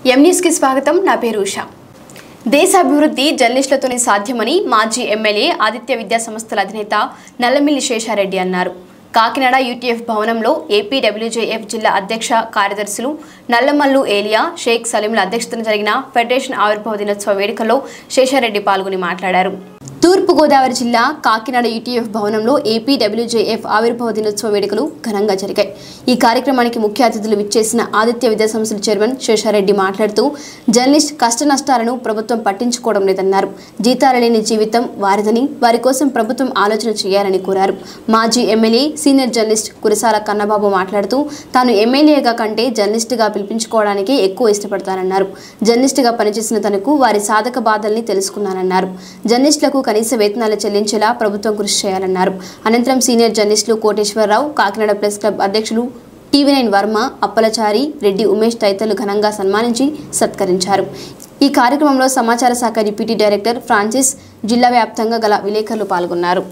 ఎం న్యూస్కి స్వాగతం నా పేరు ఉషా దేశాభివృద్ధి జర్నలిస్టులతోనే సాధ్యమని మాజీ ఎమ్మెల్యే ఆదిత్య విద్యా సంస్థల అధినేత నల్లమిల్లి శేషారెడ్డి అన్నారు కాకినాడ యూటీఎఫ్ భవనంలో ఏపీడబ్ల్యూజేఎఫ్ జిల్లా అధ్యక్ష కార్యదర్శులు నల్లమల్లు ఏలియా షేక్ సలీంల అధ్యక్షతన జరిగిన ఫెడరేషన్ ఆవిర్భావ దినోత్సవ వేడుకల్లో శేషారెడ్డి పాల్గొని మాట్లాడారు తూర్పుగోదావరి జిల్లా కాకినాడ యూటీఎఫ్ భవనంలో ఏపీడబ్ల్యూజేఎఫ్ ఆవిర్భావ దినోత్సవ వేడుకలు ఘనంగా జరిగాయి ఈ కార్యక్రమానికి ముఖ్య అతిథులు విచ్చేసిన ఆదిత్య విద్యా సంస్థల చైర్మన్ శేషారెడ్డి మాట్లాడుతూ జర్నలిస్ట్ కష్ట నష్టాలను ప్రభుత్వం పట్టించుకోవడం లేదన్నారు జీతాలు లేని జీవితం వారిదని వారి కోసం ప్రభుత్వం ఆలోచన చేయాలని కోరారు మాజీ MLA senior journalist Kurasala Kannababu మాట్లాడుతూ తాను ఎమ్మెల్యేగా కంటే జర్నలిస్టుగా పిలిపించుకోవడానికే ఎక్కువ ఇష్టపడతానన్నారు జర్నలిస్టుగా పనిచేసిన తనకు వారి సాధక బాధల్ని తెలుసుకున్నానన్నారు జర్నలిస్టులకు కనీస వేతనాలు చెల్లించేలా ప్రభుత్వం కృషి చేయాలన్నారు అనంతరం సీనియర్ జర్నలిస్టులు కోటేశ్వరరావు కాకినాడ ప్రెస్ క్లబ్ అధ్యక్షులు టీవీ నైన్ వర్మ అప్పలచారి రెడ్డి ఉమేష్ తదితరులు ఘనంగా సన్మానించి సత్కరించారు ఈ కార్యక్రమంలో సమాచార శాఖ డిప్యూటీ డైరెక్టర్ ఫ్రాన్సిస్ జిల్లా వ్యాప్తంగా గల విలేకరులు పాల్గొన్నారు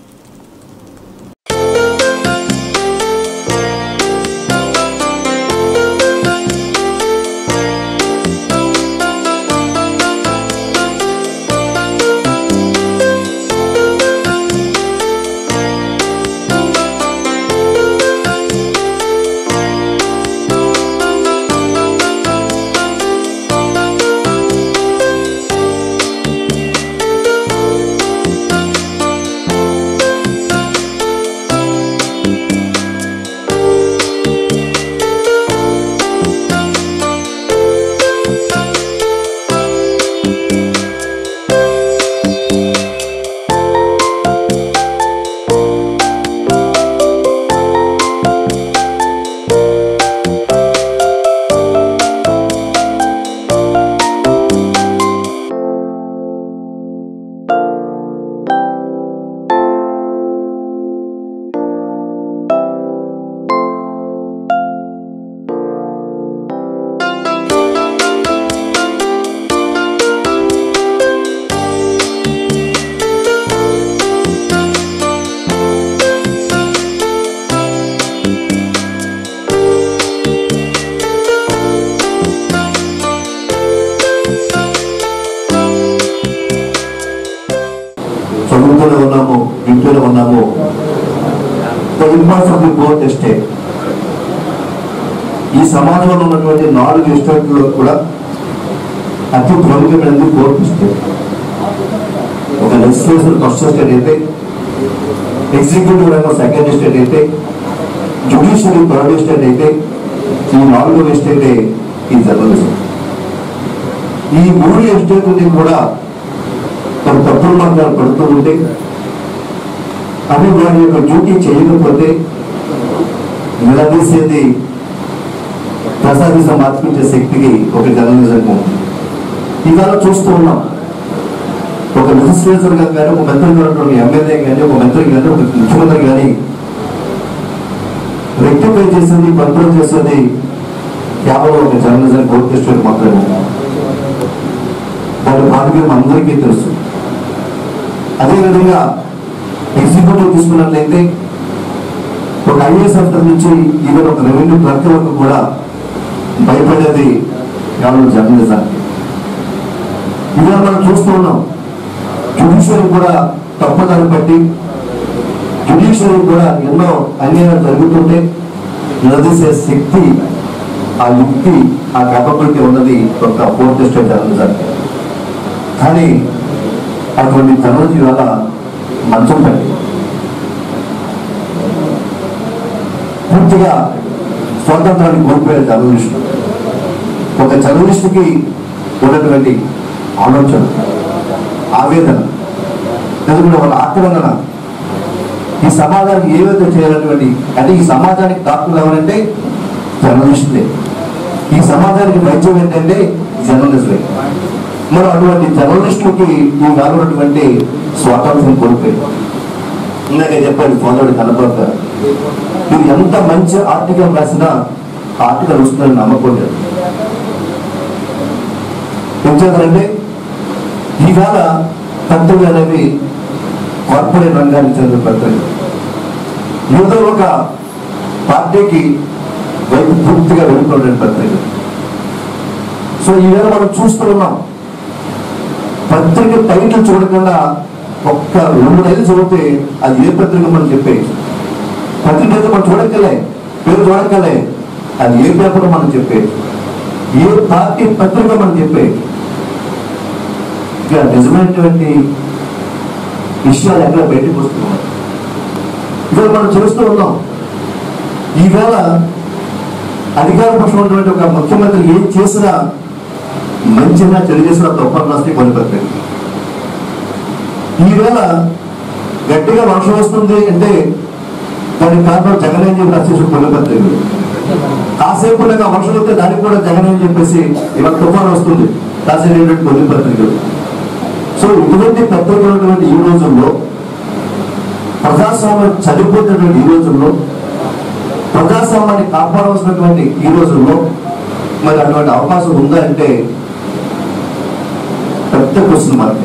చదువుతూనే ఉన్నాము వింటూనే ఉన్నాము the importance of the fourth estate ఈ సమాజంలో ఉన్నటువంటి నాలుగు ఎస్టేట్లో కూడా అతి ప్రముఖమైనది ఫోర్త్ ఎస్టేట్ ఒక లెజిస్లేషన్ ఫస్ట్ ఎస్టేట్ అయితే ఎగ్జిక్యూటివ్ రంగం సెకండ్ ఎస్టేట్ అయితే జుడిషియరీ థర్డ్ ఎస్టేట్ అయితే ఈ నాలుగో ఎస్టేటే ఈ జర్నలిజం ఈ మూడు ఎస్టేట్ని కూడా కొన్ని తప్పుల మార్గాలు పడుతూ ఉంటే అవి వారి యొక్క డ్యూటీ చేయకపోతే నిలదీసేది ప్రసాదిజం మార్పించే శక్తికి ఒక జర్నలిజం ఉంది ఇవాళ చూస్తూ ఉన్నాం ఒక లెజిస్లేచర్ గా కానీ ఒక మంత్రి గారు ఒక ఎమ్మెల్యే కానీ ఒక మంత్రి కానీ ఒక ముఖ్యమంత్రి కానీ రెక్టిఫై చేసేది కంట్రోల్ చేసేది కేవలం ఒక జర్నలిజం కోర్టు మాత్రమే వారి బాధ్యత అందరికీ తెలుసు అదేవిధంగా ఎగ్జిక్యూటివ్ తీసుకున్నట్లయితే ఒక ఐఏఎస్ ఆఫీసర్ నుంచి ఈవెన్ ఒక రెవెన్యూ క్లర్క్ వరకు కూడా భయపడేది కేవలం జర్నలిజానికి ఇవాళ మనం చూస్తూ ఉన్నాం జుడిషియరీ కూడా తప్పదాన్ని బట్టి జుడిషియరీ కూడా ఎన్నో అన్యాయాలు జరుగుతుంటే నిలదీసే శక్తి ఆ యుక్తి ఆ కేపబిలిటీ ఉన్నది ఒక ఫోర్త్ స్టేట్ జర్నలిజానికి కానీ అటువంటి జర్నలిజం ఇవాళ మంచం పట్టి పూర్తిగా స్వాతంత్రాన్ని కోల్పోయే జర్నలిస్టు ఒక జర్నలిస్టుకి ఉన్నటువంటి ఆలోచన ఆవేదన ఎందుకంటే వాళ్ళ ఆక్రమణ ఈ సమాజానికి ఏవైతే చేయాలన్నటువంటి అంటే ఈ సమాజానికి డాక్టర్లు ఎవరంటే జర్నలిస్టులే ఈ సమాజానికి వైద్యం ఏంటంటే జర్నలిస్టులే మరి అటువంటి జర్నలిస్టులకి ఈ ఉన్నటువంటి స్వాతంత్రం కోల్పోయింది ఇందాక చెప్పాడు సోదరుడు కనపడత మీరు ఎంత మంచి ఆర్టికల్ రాసినా ఆ ఆర్టికల్ వస్తుందని నమ్మకం లేదు ఎంచేతంటే ఈవేళ పత్రికలు అనేవి కార్పొరేట్ రంగానికి చెందిన పత్రిక ఏదో ఒక పార్టీకి వైపు పూర్తిగా వెళ్ళిపోయిన పత్రిక సో ఈవేళ మనం చూస్తూ ఉన్నాం పత్రిక టైటిల్ చూడకుండా ఒక్క రెండు నెలలు చదివితే అది ఏ పత్రిక మనం చెప్పేయచ్చు పత్రిక అయితే మనం చూడక్కలే పేరు చూడక్కలే అది ఏ పేపర్ మనం చెప్పేయచ్చు ఏ పార్టీ పత్రిక మనం చెప్పేయచ్చు ఇక నిజమైనటువంటి విషయాలు ఎక్కడ బయటకు వస్తున్నాయి ఇవాళ మనం చూస్తూ ఉన్నాం ఈవేళ అధికార పక్షం ఉన్నటువంటి ఒక ముఖ్యమంత్రి ఏం చేసినా మంచిగా చెడు చేసినా తప్పని రాస్తే కొనిపత్రిక ఈవేళ గట్టిగా వర్షం వస్తుంది అంటే దానికి కారణం జగన్ అని చెప్పి రాసేసిన కొనిపత్రికలు కాసేపు ఉండగా వర్షం వస్తే దానికి కూడా జగన్ అని చెప్పేసి ఇవాళ తుఫాన్ వస్తుంది రాసేటువంటి కొన్ని పత్రికలు సో ఇటువంటి పత్రికలు ఉన్నటువంటి ఈ రోజుల్లో ప్రజాస్వామ్యం చనిపోతున్నటువంటి ఈ రోజుల్లో ప్రజాస్వామ్యాన్ని కాపాడవలసినటువంటి ఈ రోజుల్లో మరి అటువంటి అవకాశం ఉందా అంటే పెద్ద క్వశ్చన్ మార్క్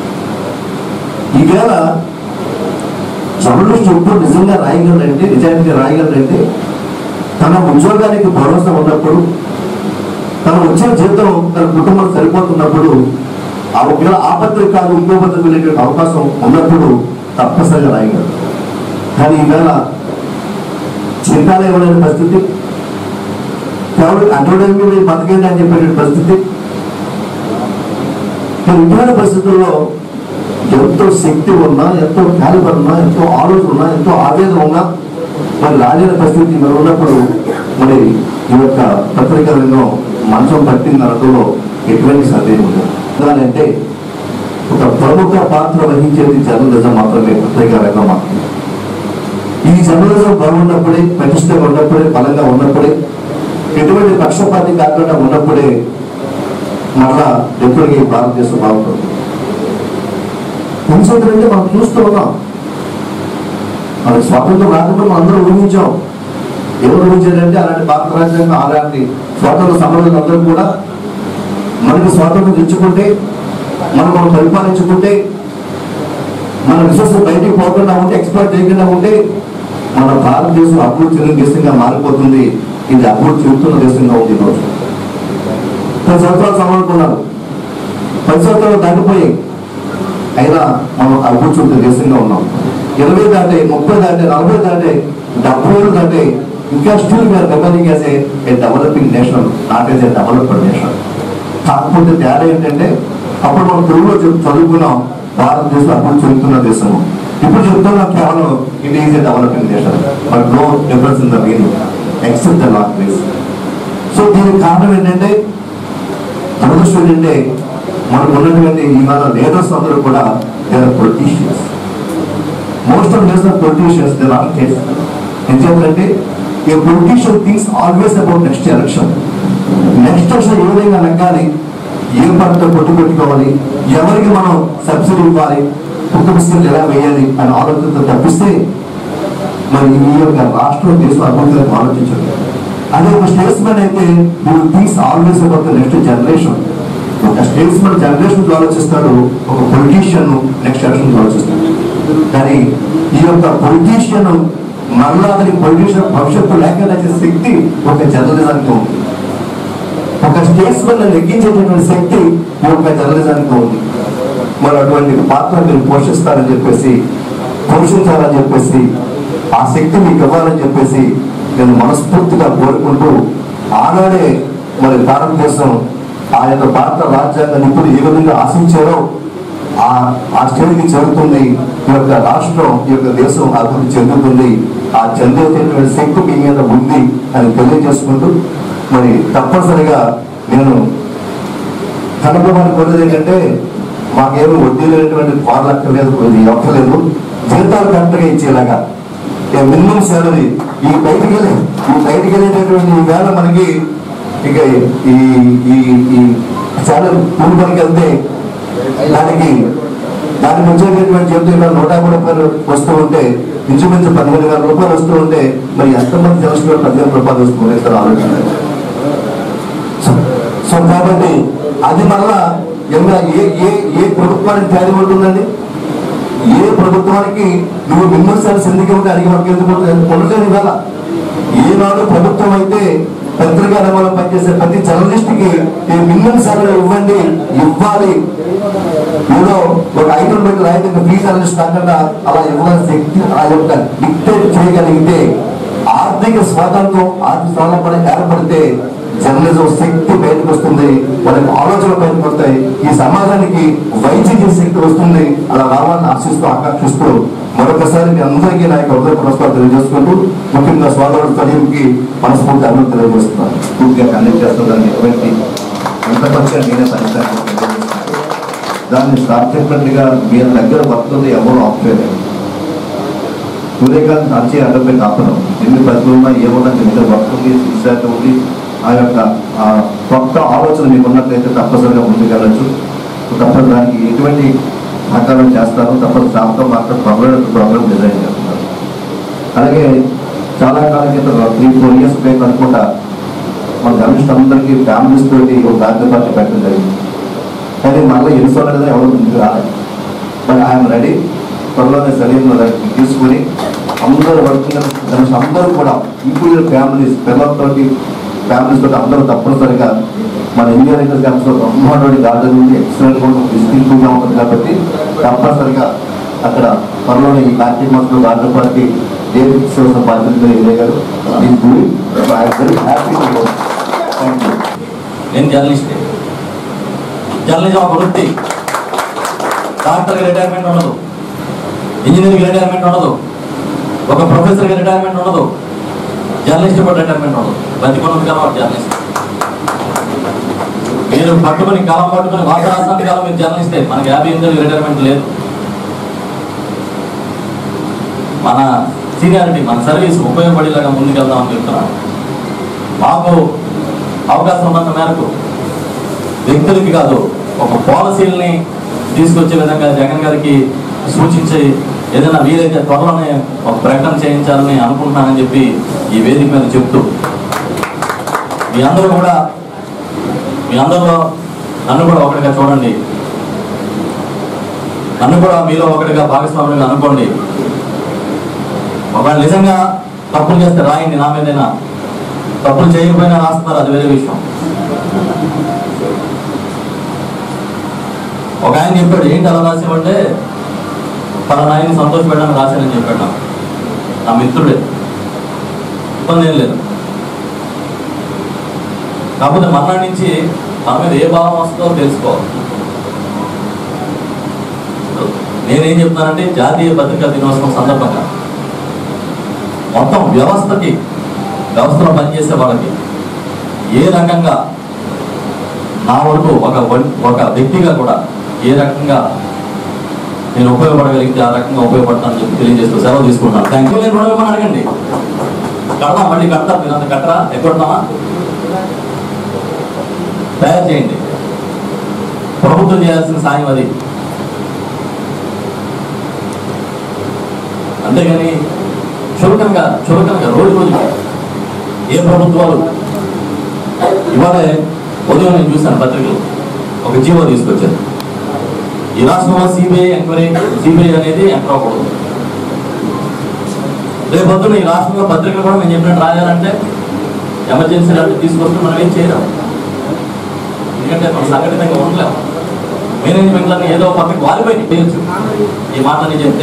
ఈవేళ జర్నలిస్ట్ ఎప్పుడు నిజంగా రాయగలరంటే నిజానికి రాయగలరంటే తన ఉద్యోగానికి భరోసా ఉన్నప్పుడు తన వచ్చే జీతం తన కుటుంబం సరిపోతున్నప్పుడు ఆ ఒకవేళ ఆ పత్రిక కాదు ఇంకో పత్రిక వెళ్ళేటువంటి అవకాశం ఉన్నప్పుడు తప్పనిసరిగా రాయగలరు కానీ ఈవేళ జీతాలు ఇవ్వలేని పరిస్థితి కేవలం అడ్వర్టైజ్మెంట్ మీద బతకండి అని చెప్పేటువంటి పరిస్థితి మరి ఇటువంటి పరిస్థితుల్లో ఎంతో శక్తి ఉన్నా ఎంతో క్యాలిబర్ ఉన్నా ఎంతో ఆలోచన ఉన్నా ఎంతో ఆవేదన ఉన్నా మరి రాలేని పరిస్థితి మరి ఉన్నప్పుడు మరి ఈ యొక్క పత్రికా రంగం మంచం పట్టింది అనడంలో ఎటువంటి సందేహం లేదు అంటే ఒక ప్రముఖ పాత్ర వహించేది జర్నలిజం మాత్రమే పత్రికా రంగం మాత్రమే ఈ జర్నలిజం బాగున్నప్పుడే పటిష్టంగా ఉన్నప్పుడే బలంగా ఉన్నప్పుడే ఎటువంటి పక్షపాతి కాకుండా ఉన్నప్పుడే మరలా ఎప్పటికీ భారతదేశం బాగుంటుంది ఎందుకంటే మనం చూస్తూ ఉన్నాం మనకి స్వాతంత్రం రాకుండా మనం అందరం ఊహించాం ఎవరు ఊహించారంటే అలాంటి భారత రాజ్యాంగం అలాంటి స్వాతంత్ర సమరులు అందరూ కూడా మనకి స్వాతంత్రం తెచ్చుకుంటే మనం మనం పరిపాలించుకుంటే మన రిసోర్సెస్ బయటికి పోకుండా ఉంటే ఎక్స్పోర్ట్ చేయకుండా ఉంటే మన భారతదేశం అభివృద్ధి చెందిన దేశంగా మారిపోతుంది ఇది అభివృద్ధి చెందుతున్న దేశంగా ఉంది ఈరోజు పది సంవత్సరాలు సమనుకున్నారు పది సంవత్సరాలు దాటిపోయాయి అయినా మనం అభివృద్ధి చెందిన దేశంగా ఉన్నాం ఇరవై దాటే ముప్పై దాటే నలభై దాటే డెబ్బై ఏళ్ళు దాటే ఇంకా still we're remaining as a developing nation not as a developed nation కాకపోతే తేడా ఏంటంటే అప్పుడు మనం తెలుగులో చెప్- చదువుకున్నాం భారతదేశం అభివృద్ధి చెందుతున్న దేశం ఇప్పుడు చెప్తున్నాం కేవలం it is a developing nation but no difference in the meaning except the lot place so దీనికి కారణం ఏంటంటే దురదృష్టం ఏంటంటే మనకు ఉన్నటువంటి ఇవాళ లీడర్స్ అందరూ కూడా their politicians most of these politicians they are case ఎందుకంటే a politician things always about next election next election ఏ విధంగా నెగ్గాలి ఏ పంట కొట్టు పెట్టుకోవాలి ఎవరికి మనం సబ్సిడీ ఇవ్వాలి కుక్క బిస్కెట్లు ఎలా వేయాలి అని ఆలోచనతో తప్పిస్తే మరి ఈ యొక్క రాష్ట్రం దేశం అభివృద్ధికి ఆలోచించారు అదే ఒక స్టేట్స్మెన్ అయితే things always about the next generation ఒక స్టేట్స్మెన్ జనరేషన్ ఆలోచిస్తాడు ఒక పొలిటీషియన్ నెక్స్ట్ ఎలక్షన్ ఆలోచిస్తాడు కానీ ఈ యొక్క పొలిటీషియన్ మరలా అతని పొలిటీషియన్ భవిష్యత్తు లేకుండా చేసే శక్తి ఒక జర్నలిజానికి ఉంది ఒక స్టేట్స్మెన్ నెగ్గించేటటువంటి శక్తి ఈ యొక్క జర్నలిజానికి ఉంది మరి అటువంటి పాత్ర మీరు పోషిస్తారని చెప్పేసి పోషించాలని చెప్పేసి ఆ శక్తి మీకు ఇవ్వాలని చెప్పేసి నేను మనస్ఫూర్తిగా కోరుకుంటూ ఆనాడే మరి భారతదేశం ఆ యొక్క భారత రాజ్యాంగాన్ని ఇప్పుడు ఏ విధంగా ఆశించారో ఆ ఆ స్టేజ్కి చేరుతుంది ఈ యొక్క రాష్ట్రం ఈ యొక్క దేశం అభివృద్ధి చెందుతుంది ఆ చెందేటటువంటి శక్తి మీ మీద ఉంది అని తెలియజేసుకుంటూ మరి తప్పనిసరిగా నేను కనుగొమని కోరేది ఏంటంటే మాకేమీ వడ్డీ లేనటువంటి పాలు అక్కర్లేదు ఇది అక్కర్లేదు జీతాలు కరెక్ట్గా ఇచ్చేలాగా మినిమం శాలరీ ఈ బయటికి వెళ్ళి ఈ బయటికి వెళ్ళేటటువంటి ఈ వేళ మనకి ఇక ఈ ఈ ఈ శాలరీ కూలి పనికి వెళ్తే దానికి దానికి వచ్చేటటువంటి జీవితం ఇలా నూట యాభై రూపాయలు వస్తూ ఉంటే ఇంచుమించు పదిహేను వేల రూపాయలు వస్తూ ఉంటే మరి ఎంతమంది జనసులు పదిహేను రూపాయలు వస్తుంది ఆలోచన సో- సో కాబట్టి అది మళ్ళా ఇంకా ఏ ఏ ఏ ప్రభుత్వానికి తేడా ఉంటుందండి ఏ ప్రభుత్వానికి నువ్వు మినిమం శాలరీస్ ఎందుకు ఉంటే అడిగి మనకి ఎందుకు ఉండలేదు ఇవాళ ఏనాడు ప్రభుత్వం అయితే పత్రికా రంగంలో పనిచేసే ప్రతి జర్నలిస్ట్ కి ఈ మినిమం సాలరీ ఇవ్వండి ఇవ్వాలి ఏదో ఒక ఐటమ్ పెట్టి రాయితే ఫ్రీ జర్నలిస్ట్ కాకుండా అలా ఇవ్వాల్సిన శక్తి ఆ యొక్క డిక్టేట్ చేయగలిగితే ఆర్థిక స్వాతంత్రం ఆర్థిక స్వాతంత్రం ఏర్పడితే జర్నలిజం శక్తి బయటకు వస్తుంది వాళ్ళకి ఆలోచనలు బయటకు వస్తాయి ఈ సమాజానికి వైద్య శక్తి వస్తుంది అలా రావాలని ఆశిస్తూ ఆకాంక్షిస్తూ మరొకసారి మీ అందరికీ నా యొక్క హృదయ పురస్కారం తెలియజేసుకుంటూ ముఖ్యంగా స్వాతంత్ర సలీంకి మనస్ఫూర్తి అభివృద్ధి తెలియజేస్తున్నాను పూర్తిగా కండక్ట్ చేస్తుందని ఎటువంటి ఎంత పక్షంగా నేనే పరిష్కారం దాన్ని సాధ్యపడిగా మీరు దగ్గర వస్తుంది ఎవరు ఆఫ్ చేయలేదు సూర్యకాంత్ నడిచే అడ్డపెట్టి ఆపడం ఎన్ని ప్రజలు ఉన్నా ఏమన్నా మీ దగ్గర వర్క్ ఉంది విశాఖ ఉంది ఆ యొక్క ఆ కొత్త ఆలోచన మీకు ఉన్నట్లయితే తప్పనిసరిగా ముందుకెళ్ళచ్చు తప్పని దానికి ఎటువంటి సహకారం చేస్తారు తప్పని శాంతం మాత్రం పర్మనెంట్ ప్రోగ్రామ్ డిజైన్ చేస్తున్నారు అలాగే చాలా కాలం క్రితం త్రీ ఫోర్ ఇయర్స్ బ్యాక్ అనుకుంటా మన జర్నలిస్ట్ అందరికీ ఫ్యామిలీస్ తోటి ఒక గాంధీ పార్టీ పెట్టడం జరిగింది కానీ మళ్ళీ ఎన్నిసార్లు కదా ఎవరు ముందుకు రాలేదు బట్ ఐఎమ్ రెడీ త్వరలోనే సలీం తీసుకుని అందరూ వర్కింగ్ జర్నలిస్ట్ అందరూ కూడా ఇంక్లూడెడ్ ఫ్యామిలీస్ పిల్లలతోటి ఫ్యామిలీస్ తోటి అందరూ తప్పనిసరిగా మన ఇంజనీరింగ్ క్యాంప్స్లో బ్రహ్మాండమైన గార్డెన్ ఉంది ఎక్సలెంట్ కూడా డిస్టింక్టివ్గా ఉంటుంది కాబట్టి తప్పనిసరిగా అక్కడ త్వరలోనే ఈ కార్తీక మాసంలో గార్డెన్ పార్టీ ఏ ఫిక్స్ చేసిన బాధ్యత ఇదే గారు ఈ doing I'm very happy thank you నేను జర్నలిస్టే జర్నలిజం ఒక వృత్తి డాక్టర్కి రిటైర్మెంట్ ఉండదు ఇంజనీర్కి రిటైర్మెంట్ ఉండదు ఒక ప్రొఫెసర్కి రిటైర్మెంట్ ఉండదు జర్నలిస్ట్ కూడా రిటైర్మెంట్ ఉండదు బతికొన్నది కాలం జర్నలిస్ట్ మీరు పట్టుకొని కాలం పట్టుకొని వార్త రాసినంత కాలం మీరు జర్నలిస్టే మనకి యాభై ఎనిమిది రిటైర్మెంట్ లేదు మన సీనియారిటీ మన సర్వీస్ ఉపయోగపడేలాగా ముందుకెళ్దామని చెప్తున్నాను మాకు అవకాశం ఉన్నంత మేరకు వ్యక్తులకి కాదు ఒక పాలసీలని తీసుకొచ్చే విధంగా జగన్ గారికి సూచించి ఏదైనా వీలైతే త్వరలోనే ఒక ప్రకటన చేయించాలని అనుకుంటున్నానని చెప్పి ఈ వేదిక మీద చెప్తూ మీ అందరూ కూడా మీ అందరిలో నన్ను కూడా ఒకటిగా చూడండి నన్ను కూడా మీలో ఒకటిగా భాగస్వాములుగా అనుకోండి ఒకవేళ నిజంగా తప్పులు చేస్తే రాయండి నా మీదైనా తప్పులు చేయకపోయినా రాస్తున్నారు అది వేరే విషయం ఒక ఆయన చెప్పాడు ఏంటి అలా రాసేవంటే పలానా ఆయన్ని సంతోషపెట్టడానికి రాశానని చెప్పాడు నాకు నా మిత్రుడే ఇబ్బంది ఏం లేదు కాకపోతే మన్నాడి నుంచి మన మీద ఏ భావం వస్తుందో తెలుసుకోవాలి నేనేం చెప్తానంటే జాతీయ పత్రికా దినోత్సవం సందర్భంగా మొత్తం వ్యవస్థకి వ్యవస్థలో పనిచేసే వాళ్ళకి ఏ రకంగా నా వరకు ఒక వన్- ఒక వ్యక్తిగా కూడా ఏ రకంగా నేను ఉపయోగపడగలిగితే ఆ రకంగా ఉపయోగపడతానని చెప్పి తెలియజేస్తూ సెలవు తీసుకుంటాను థ్యాంక్ యూ నేను రుణం ఇవ్వమని అడగండి కడదాం మళ్ళీ కడతా మీరు అంత కట్టరా ఎక్కడతామా తయారు చేయండి ప్రభుత్వం చేయాల్సిన సాయం అది అంతేగాని చులకనగా చులకనగా రోజు రోజు ఏ ప్రభుత్వాలు ఇవాళ ఉదయం నేను చూశాను పత్రికలు ఒక జీవో తీసుకొచ్చారు ఈ రాష్ట్రంలో సిబిఐ ఎంక్వైరీ సిబిఐ అనేది ఎంటర్ అవ్వకూడదు రేపు పొద్దున్న ఈ రాష్ట్రంలో పత్రికలు కూడా మేము చెప్పినట్టు రాయాలంటే ఎమర్జెన్సీ లాంటి తీసుకొస్తే మనం ఏం చేయలేం ఎందుకంటే మనం సంఘటితంగా ఉండలేం మేనేజ్మెంట్లని ఏదో పక్కకి వాలిపోయి చేయొచ్చు ఈ మాటని చెప్తే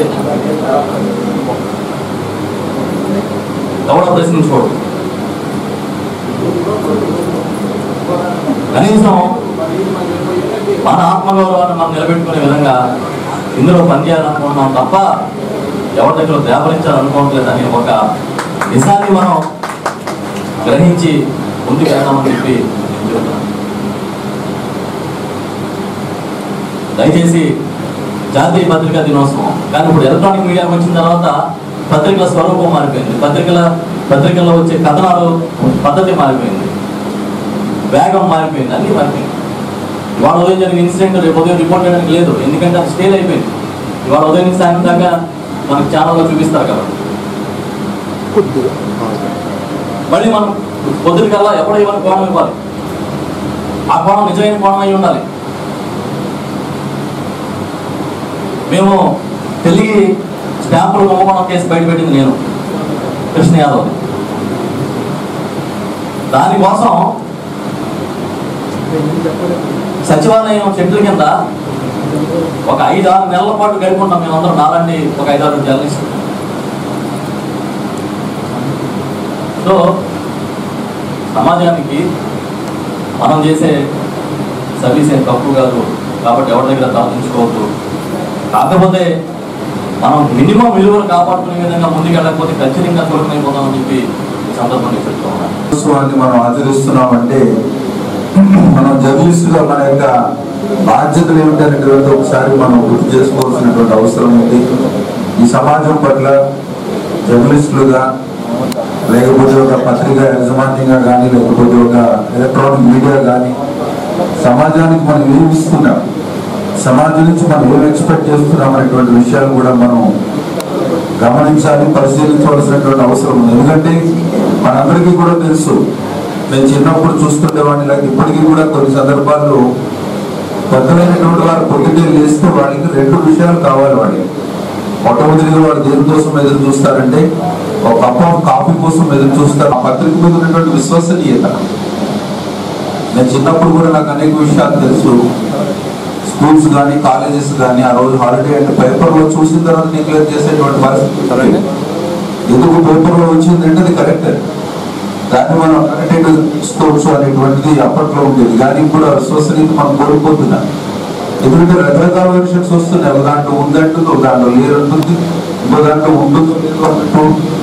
ఎవడో ప్రశ్నించుకోడు కనీసం మన ఆత్మగౌరవాన్ని మనం నిలబెట్టుకునే విధంగా ఇందులో పనిచేయాలనుకుంటున్నాం తప్ప ఎవరి దగ్గర దేవరించాలనుకోవట్లేదు అనే ఒక నిజాన్ని మనం గ్రహించి ముందుకు వెళ్దామని చెప్పి నేను చెప్తున్నాను దయచేసి జాతీయ పత్రికా దినోత్సవం కానీ ఇప్పుడు ఎలక్ట్రానిక్ మీడియా వచ్చిన తర్వాత పత్రికల స్వరూపం మారిపోయింది పత్రికల పత్రికల్లో వచ్చే కథనాలు పద్ధతి మారిపోయింది వేగం మారిపోయింది అన్ని మారిపోయింది ఇవాళ ఉదయం జరిగిన ఇన్సిడెంట్ రేపు ఉదయం రిపోర్ట్ చేయడానికి లేదు ఎందుకంటే అది స్టేల్ అయిపోయింది ఇవాళ ఉదయం నుంచి సాయంత్రం దాకా మనకి ఛానల్లో చూపిస్తారు కాబట్టి మళ్ళీ మనం పొద్దున కల్లా ఎప్పుడో ఇవ్వని కోణం ఇవ్వాలి ఆ కోణం నిజమైన కోణం అయి ఉండాలి మేము తెలుగు స్టాంపులు కుంభకోణం కేసు బయటపెట్టింది నేను కృష్ణ యాదవ్ దానికోసం సచివాలయం చెట్ల కింద ఒక ఐదు ఆరు నెలల పాటు గడుపుకుంటాం మేమందరం నాలండి ఒక ఐదు ఆరు జర్నలిస్ట్ సో సమాజానికి మనం చేసే సర్వీస్ ఏం తక్కువ కాదు కాబట్టి ఎవరి దగ్గర తలదించుకోవద్దు కాకపోతే మనం మినిమం విలువలు కాపాడుకునే విధంగా ముందుకెళ్ళకపోతే ఖచ్చితంగా దూరమైపోతామని చెప్పి ఈ సందర్భంగా చెప్తా ఉన్నాను దినోత్సవాన్ని మనం ఆచరిస్తున్నామంటే మనం జర్నలిస్టుగా మన యొక్క బాధ్యతలు ఏమిటనేటువంటి ఒకసారి మనం గుర్తు చేసుకోవాల్సినటువంటి అవసరం ఉంది ఈ సమాజం పట్ల జర్నలిస్టులుగా లేకపోతే ఒక పత్రిక యాజమాన్యంగా కానీ లేకపోతే ఒక ఎలక్ట్రానిక్ మీడియా కానీ సమాజానికి మనం ఏమి ఇస్తున్నాం సమాజం నుంచి మనం ఏం ఎక్స్పెక్ట్ చేస్తున్నాం అనేటువంటి విషయాలు కూడా మనం గమనించాలి పరిశీలించవలసినటువంటి అవసరం ఉంది ఎందుకంటే మనందరికీ కూడా తెలుసు నేను చిన్నప్పుడు చూస్తుండేవాడిని లేక ఇప్పటికీ కూడా కొన్ని సందర్భాల్లో పెద్దలైనటువంటి వారు పొద్దుటే లేస్తే వాడికి రెండు విషయాలు కావాలి వాడికి మొట్టమొదటిగా వాడు దేనికోసం ఎదురు చూస్తారంటే ఒక కప్ ఆఫ్ కాఫీ కోసం ఎదురు చూస్తారు ఆ పత్రిక మీద ఉన్నటువంటి విశ్వసనీయత నేను చిన్నప్పుడు కూడా నాకు అనేక విషయాలు తెలుసు స్కూల్స్ కానీ కాలేజెస్ కానీ ఆ రోజు హాలిడే అంటే పేపర్లో చూసిన తర్వాత డిక్లేర్ చేసేటువంటి పరిస్థితి ఎందుకు పేపర్లో వచ్చిందంటే అది కరెక్ట్ దాన్ని మనం కరెక్ట్ తీసుకోవచ్చు అనేటువంటిది అప్పట్లో ఉండేది కానీ ఇప్పుడు ఆ విశ్వసనీయత మనం కోల్పోతున్నాం ఎందుకంటే రకరకాల వెర్షన్స్ వస్తున్నాయి ఒక దాంట్లో ఉందంటుంది ఒక దాంట్లో లేదంటుంది ఇంకో దాంట్లో ఉంటుంది లేదు అన్నట్టు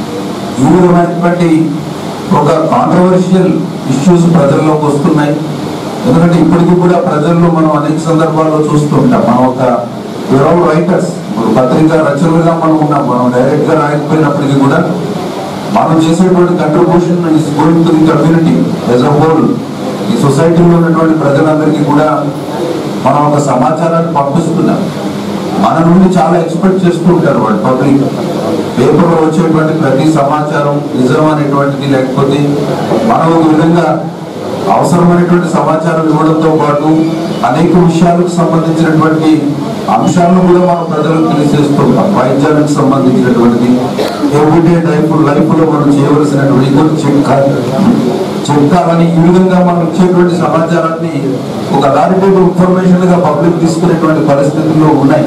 ఈ విధమైనటువంటి ఒక కాంట్రవర్షియల్ ఇష్యూస్ ప్రజల్లోకి వస్తున్నాయి ఎందుకంటే ఇప్పటికీ కూడా ప్రజల్లో మనం అనేక సందర్భాల్లో చూస్తుంటాం మనం ఒక ఆల్ రైటర్స్ పత్రికా రచనలుగా మనం ఉన్నాం మనం డైరెక్ట్ గా రాయకపోయినప్పటికీ కూడా మనం చేసేటువంటి contribution is going to the community as a whole ఈ సొసైటీలో ఉన్నటువంటి ప్రజలందరికీ కూడా మనం ఒక సమాచారాన్ని పంపిస్తున్నాం మన నుండి చాలా ఎక్స్పెక్ట్ చేస్తూ ఉంటారు వాళ్ళు పబ్లిక్ పేపర్లో వచ్చేటువంటి ప్రతి సమాచారం నిజం అనేటువంటిది లేకపోతే మనం ఒక విధంగా అవసరమైనటువంటి సమాచారం ఇవ్వడంతో పాటు అనేక విషయాలకు సంబంధించినటువంటి అంశాలను కూడా మనం ప్రజలకు తెలియజేస్తుంటాం వైద్యానికి సంబంధించినటువంటిది ఎవ్రీడే లైఫ్ లైఫ్ లో మనం చేయవలసినటువంటి ఇంకొక చెక్ చెప్తామని ఈ విధంగా మనం ఇచ్చేటువంటి సమాచారాన్ని ఒక అథారిటేటివ్ ఇన్ఫర్మేషన్ గా పబ్లిక్ తీసుకునేటువంటి పరిస్థితుల్లో ఉన్నాయి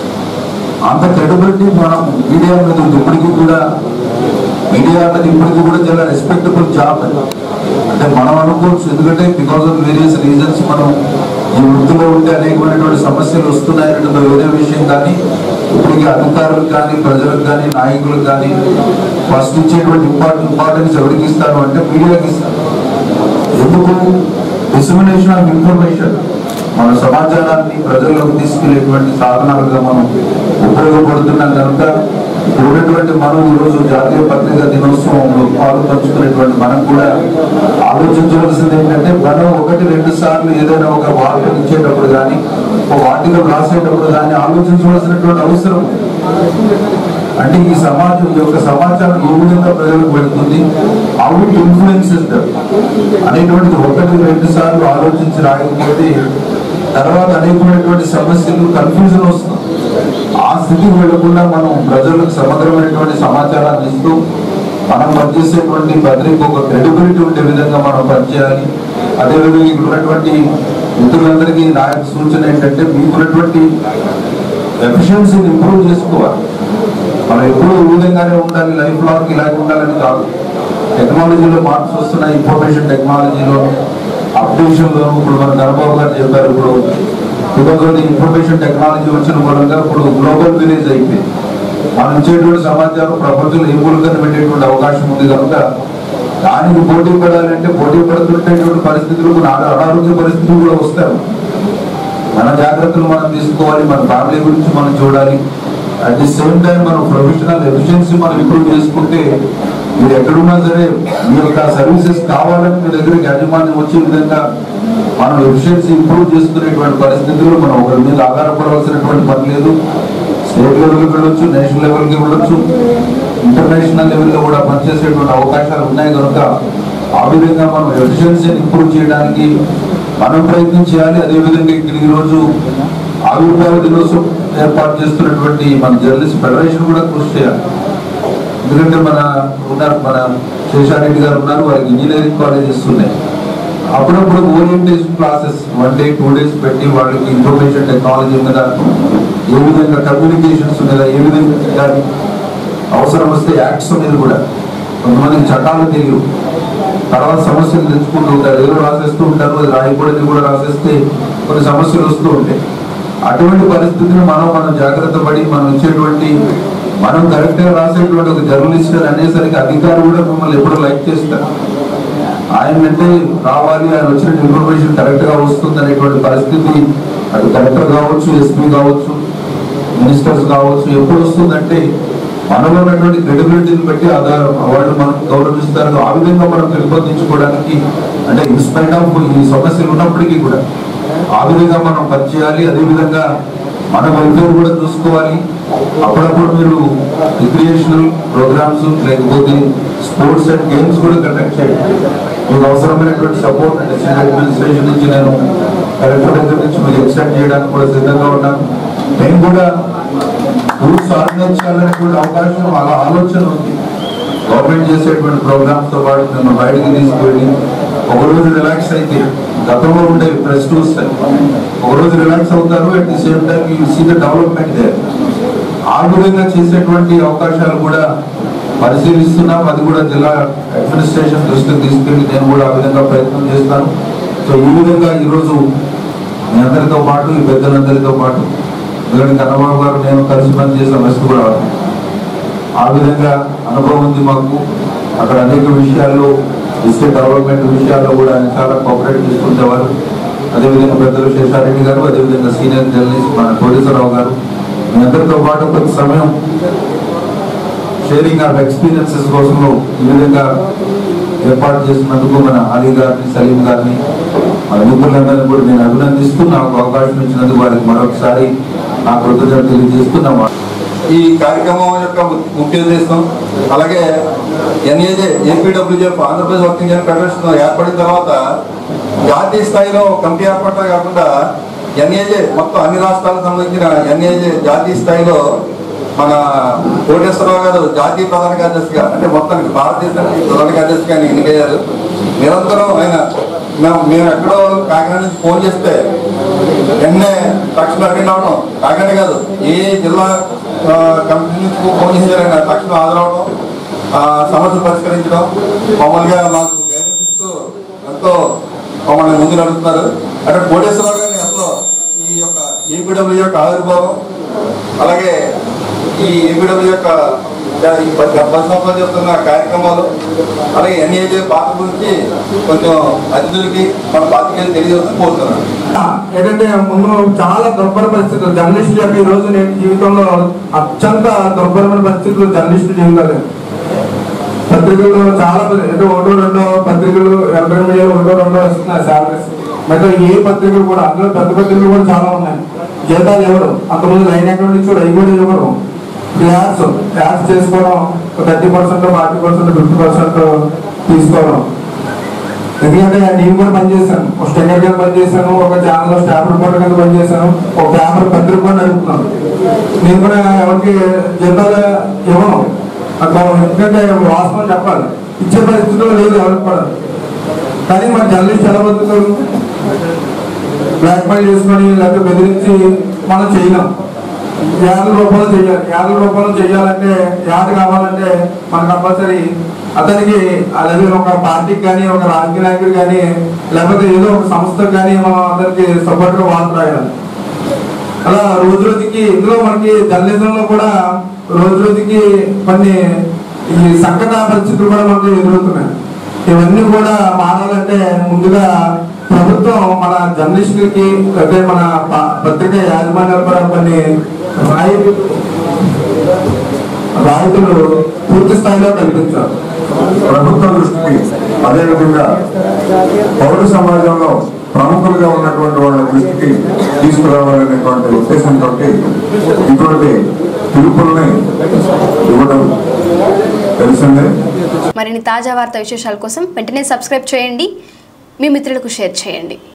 అంత క్రెడిబిలిటీ మనం మీడియా మీద ఉంది ఇప్పటికీ కూడా మీడియా అన్నది ఇప్పటికీ కూడా చాలా రెస్పెక్టబుల్ జాబ్ అంటే మనం అనుకోవచ్చు ఎందుకంటే బికాస్ ఆఫ్ వేరియస్ రీజన్స్ మనం ఈ వృత్తిలో ఉంటే అనేకమైనటువంటి సమస్యలు వస్తున్నాయనే వేరే విషయం కానీ ఇప్పటికీ అధికారులకు కానీ ప్రజలకు కానీ నాయకులకు కానీ ఫస్ట్ ఇచ్చేటువంటి ఇంపార్టెంట్ ఇంపార్టెన్స్ ఎవరికి ఇస్తారు అంటే మీడియాకి ఇస్తారు ఎందుకు డిసిమినేషన్ ఆఫ్ ఇన్ఫర్మేషన్ మన సమాచారాన్ని ప్రజల్లోకి తీసుకెళ్లేటువంటి సాధనాలుగా మనం ఉపయోగపడుతున్నాం కనుక ఇప్పుడు ఉన్నటువంటి మనం ఈరోజు జాతీయ పత్రికా దినోత్సవంలో పాలు పంచుకునేటువంటి మనం కూడా ఆలోచించవలసింది ఏంటంటే మనం ఒకటి రెండు సార్లు ఏదైనా ఒక వార్త ఇచ్చేటప్పుడు కానీ ఒక వార్తలో రాసేటప్పుడు కానీ ఆలోచించవలసినటువంటి అవసరం ఉంది. అంటే ఈ సమాజం ఈ యొక్క సమాచారం ఏ విధంగా ప్రజలకు పెడుతుంది హౌ ఇట్ ఇన్ఫ్లుయెన్సెస్ అనేటువంటిది ఒకటి రెండు సార్లు ఆలోచించి రాయకపోతే తర్వాత అనేకమైనటువంటి సమస్యలు కన్ఫ్యూజన్ వస్తుంది ఆ స్థితికి వెళ్లకుండా మనం ప్రజలకు సమగ్రమైనటువంటి సమాచారాన్ని ఇస్తూ మనం పనిచేసేటువంటి పత్రిక ఒక క్రెడిబిలిటీ ఉండే విధంగా మనం పనిచేయాలి అదేవిధంగా ఇక్కడ ఉన్నటువంటి మిత్రులందరికీ నా యొక్క సూచన ఏంటంటే మీకున్నటువంటి ఎఫిషియన్సీని ఇంప్రూవ్ చేసుకోవాలి మనం ఎప్పుడూ ఈ విధంగానే ఉండాలి లైఫ్ లాంగ్ ఇలాగే ఉండాలని కాదు టెక్నాలజీలో మార్క్స్ వస్తున్నాయి ఇన్ఫర్మేషన్ టెక్నాలజీలో అప్డేషన్లో ఇప్పుడు మన ధనబాబు గారు చెప్పారు ఇప్పుడు బికాజ్ ఇన్ఫర్మేషన్ టెక్నాలజీ వచ్చిన మూలంగా ఇప్పుడు గ్లోబల్ విలేజ్ అయిపోయింది మనం ఇచ్చేటువంటి సమాచారం ప్రపంచంలో ఏ మూలంగా పెట్టేటువంటి అవకాశం ఉంది కనుక దానికి పోటీ పడాలంటే పోటీ పడుతుంటేటువంటి పరిస్థితులు మన అనా- అనారోగ్య పరిస్థితులు కూడా వస్తాయి మన జాగ్రత్తలు మనం తీసుకోవాలి మన ఫ్యామిలీ గురించి మనం చూడాలి అట్ ది సేమ్ టైం మనం ప్రొఫెషనల్ ఎఫిషియన్సీ మనం ఇంప్రూవ్ చేసుకుంటే మీరు ఎక్కడున్నా సరే మీ యొక్క సర్వీసెస్ కావాలని మీ దగ్గరికి యాజమాన్యం వచ్చే విధంగా మనం ఎఫిషియన్సీ ఇంప్రూవ్ చేసుకునేటువంటి పరిస్థితుల్లో మనం ఒకరి మీద ఆధారపడవలసినటువంటి పని లేదు స్టేట్ లెవెల్కి వెళ్ళొచ్చు నేషనల్ లెవెల్కి వెళ్ళొచ్చు ఇంటర్నేషనల్ లెవెల్లో కూడా పనిచేసేటువంటి అవకాశాలు ఉన్నాయి కనుక ఆ విధంగా మనం ఎఫిషియన్సీని ఇంప్రూవ్ చేయడానికి మనం ప్రయత్నం చేయాలి అదేవిధంగా ఇక్కడ ఈ రోజు ఆవిర్భావ దినోత్సవం ఏర్పాటు చేస్తున్నటువంటి మన జర్నలిస్ట్ ఫెడరేషన్ కూడా కృషి చేయాలి ఎందుకంటే మన ఉన్నారు మన శేషారెడ్డి గారు ఉన్నారు వారికి ఇంజనీరింగ్ కాలేజెస్ ఉన్నాయి అప్పుడప్పుడు orientation classes one day two days పెట్టి వాళ్ళకి ఇన్ఫర్మేషన్ టెక్నాలజీ మీద ఏ విధంగా కమ్యూనికేషన్స్ మీద ఏ విధంగా చేయాలి అవసరం వస్తే యాక్ట్స్ మీద కూడా కొంతమందికి చట్టాలు తెలియవు తర్వాత సమస్యలు తెచ్చుకుంటూ ఉంటారు ఏదో రాసేస్తూ ఉంటారు అది రాయకూడదు కూడా రాసేస్తే కొన్ని సమస్యలు వస్తూ ఉంటాయి అటువంటి పరిస్థితిని మనం మనం జాగ్రత్త పడి మనం ఇచ్చేటువంటి మనం కరెక్ట్ గా రాసేటువంటి ఒక జర్నలిస్ట్ అని అనేసరికి అధికారులు కూడా మిమ్మల్ని ఎప్పుడు లైక్ చేస్తారు ఆయన అంటే రావాలి ఆయన వచ్చిన ఇన్ఫర్మేషన్ కరెక్ట్ గా వస్తుంది అనేటువంటి పరిస్థితి అది కలెక్టర్ కావచ్చు ఎస్పీ కావచ్చు మినిస్టర్స్ కావచ్చు ఎప్పుడు వస్తుందంటే మనలో ఉన్నటువంటి క్రెడిబిలిటీని బట్టి ఆధారం వాళ్ళు మనం గౌరవిస్తారు ఆ విధంగా మనం పెంపొందించుకోవడానికి అంటే ఇన్స్పైట్ ఆఫ్ ఈ సమస్యలు ఉన్నప్పటికీ కూడా ఆ విధంగా మనం పనిచేయాలి అదే విధంగా మన వెల్ఫేర్ కూడా చూసుకోవాలి అప్పుడప్పుడు మీరు రిక్రియేషనల్ ప్రోగ్రామ్స్ లేకపోతే స్పోర్ట్స్ అండ్ గేమ్స్ కూడా కండక్ట్ చేయండి మీకు అవసరమైనటువంటి సపోర్ట్ అంటే అడ్మినిస్ట్రేషన్ నుంచి నేను కలెక్టర్ దగ్గర నుంచి మీకు ఎక్స్టెండ్ చేయడానికి కూడా సిద్ధంగా ఉన్నాను నేను కూడా టూర్స్ ఆర్గనైజ్ చేయాలని కూడా అవకాశం అలా ఆలోచన ఉంది గవర్నమెంట్ చేసేటువంటి ప్రోగ్రామ్స్ తో పాటు మేము బయటికి తీసుకువెళ్ళి ఒక రోజు రిలాక్స్ అయితే గతంలో ఉండే ప్రెస్ టూర్స్ ఒక రోజు రిలాక్స్ అవుతారు at the same time you see the development they ఆ విధంగా చేసేటువంటి అవకాశాలు కూడా పరిశీలిస్తున్నాం అది కూడా జిల్లా అడ్మినిస్ట్రేషన్ దృష్టికి తీసుకెళ్లి నేను కూడా ఆ విధంగా ప్రయత్నం చేస్తాను సో ఈ విధంగా ఈరోజు మీ అందరితో పాటు ఈ పెద్దలందరితో పాటు ఎందుకంటే కన్నబాబు గారు నేను కలిసి పనిచేసిన వస్తు కూడా ఆ విధంగా అనుభవం ఉంది మాకు అక్కడ అనేక విషయాల్లో డిస్ట్రిక్ట్ డెవలప్మెంట్ విషయాల్లో కూడా ఆయన చాలా కోఆపరేట్ చేసుకునేవారు అదేవిధంగా పెద్దలు శేషారెడ్డి గారు అదేవిధంగా సీనియర్ జర్నలిస్ట్ మన కోటేశ్వరరావు గారు మీ అందరితో పాటు కొంత సమయం షేరింగ్ ఆఫ్ ఎక్స్పీరియన్సెస్ కోసం ఈ విధంగా ఏర్పాటు చేసినందుకు మన అలీ గారిని సలీం గారిని మన మిత్రులందరినీ కూడా నేను అభినందిస్తూ నాకు అవకాశం ఇచ్చినందుకు వారికి మరొకసారి నా కృతజ్ఞతలు తెలియజేస్తున్నాను ఈ కార్యక్రమం యొక్క ము- ముఖ్య ఉద్దేశం అలాగే NAJ APWJF Andhra Pradesh working general federation ఏర్పడిన తర్వాత జాతీయ స్థాయిలో కమిటీ ఏర్పడటమే కాకుండా ఎన్ఏజే మొత్తం అన్ని రాష్ట్రాలకు సంబంధించిన ఎన్ఏజే జాతీయ స్థాయిలో మన కోటేశ్వరరావు గారు జాతీయ ప్రధాన కార్యదర్శిగా అంటే మొత్తానికి భారతదేశానికి ప్రధాన కార్యదర్శిగా ఆయన ఎన్నికయ్యారు నిరంతరం ఆయన మేము మేము ఎక్కడో కాకినాడ నుంచి ఫోన్ చేస్తే వెంటనే తక్షణం అటెండ్ అవడం కాకినాడ కాదు ఏ జిల్లా ఆ, కమిటీ నుంచి ఫోన్ చేశారైనా తక్షణం హాజరవడం ఆ, సమస్యలు పరిష్కరించడం మామూలుగా మాకు గైడెన్స్ ఇస్తూ ఎంతో మమ్మల్ని ముందు నడుపుతున్నారు అంటే కోటేశ్వరరావు గారిని అసలు ఈ యొక్క ఏపీడబ్ల్యూ యొక్క ఆవిర్భావం అలాగే ఈ ఏపీడబ్ల్యూ యొక్క ఈ పది డెబ్బై సంవత్సరాలు చెప్తున్న కార్యక్రమాలు అలాగే ఎన్ఏజే పాత్ర గురించి కొంచెం అతిథులకి మన పాత్రికేయులు తెలియజేస్తూ కోరుతున్నాను ఏంటంటే ముందు చాలా దుర్భర పరిస్థితులు జర్నలిస్టులు యొక్క ఈ రోజు నేను జీవితంలో అత్యంత దుర్భరమైన పరిస్థితులు జర్నలిస్టులు జీవితాలు పత్రికలు చాలా పత్రి- ఏదో ఒకటో రెండో పత్రికలు ఎనభై ఎనిమిది ఒకటో రెండో వస్తున్నాయి శాలరీస్ మిగతా ఏ పత్రికలు కూడా అందులో పెద్ద పత్రికలు కూడా చాలా ఉన్నాయి జీతాలు ఎవరు అంతకుముందు లైన్ అకౌంట్ నుంచి కూడా అవి కూడా ఇవ్వరు యాడ్స్ యాడ్స్ చేసుకోవడం thirty percent forty percent fifty percent తీసుకోవడం ఎందుకంటే నేను కూడా పనిచేశాను ఒక స్టెక్కర్ కింద పనిచేశాను ఒక ఛానల్ స్టాఫ్ రిపోర్టర్ కింద పనిచేశాను ఒక పేపర్ పత్రిక కూడా నడుపుతున్నాను నేను కూడా ఎవరికి జీతాలు ఇవ్వను అట్లా ఎందుకంటే వాస్తవం చెప్పాలి ఇచ్చే పరిస్థితుల్లో లేదు ఎవరికి కూడా కానీ మన జర్నలిస్ట్ ఎలా బతుకుతారు బ్లాక్ మెయిల్ చేసుకొని లేకపోతే బెదిరించి మనం చేయలేం యాభై రూపాయలు చేయాలి యాభై రూపాయలు చేయాలంటే యాడ్ కావాలంటే మనకు కంపల్సరీ అతనికి అలాగే ఒక పార్టీకి కానీ ఒక రాజకీయ నాయకుడు కానీ లేకపోతే ఏదో ఒక సంస్థకు కానీ మనం అతనికి సపోర్ట్ గా వార్త రాయాలి అలా రోజు రోజుకి ఇందులో మనకి జర్నలిజంలో కూడా రోజు రోజుకి కొన్ని ఈ సంకట పరిస్థితులు కూడా మనకు ఎదురవుతున్నాయి ఇవన్నీ కూడా మారాలంటే ముందుగా ప్రభుత్వం మన జర్నలిస్టులకి అంటే మన ప- పత్రిక యాజమాన్యాలు కూడా కొన్ని రాయి రాయితీలు పూర్తి స్థాయిలో కల్పించాలి ప్రభుత్వ దృష్టికి అదేవిధంగా పౌర సమాజంలో ప్రముఖులుగా ఉన్నటువంటి వాళ్ళ దృష్టికి తీసుకురావాలనేటువంటి ఉద్దేశంతో ఇటువంటి పిలుపుల్ని ఇవ్వడం తెలిసిందే మరిన్ని తాజా వార్తా విశేషాల కోసం వెంటనే సబ్స్క్రైబ్ చేయండి మీ మిత్రులకు షేర్ చేయండి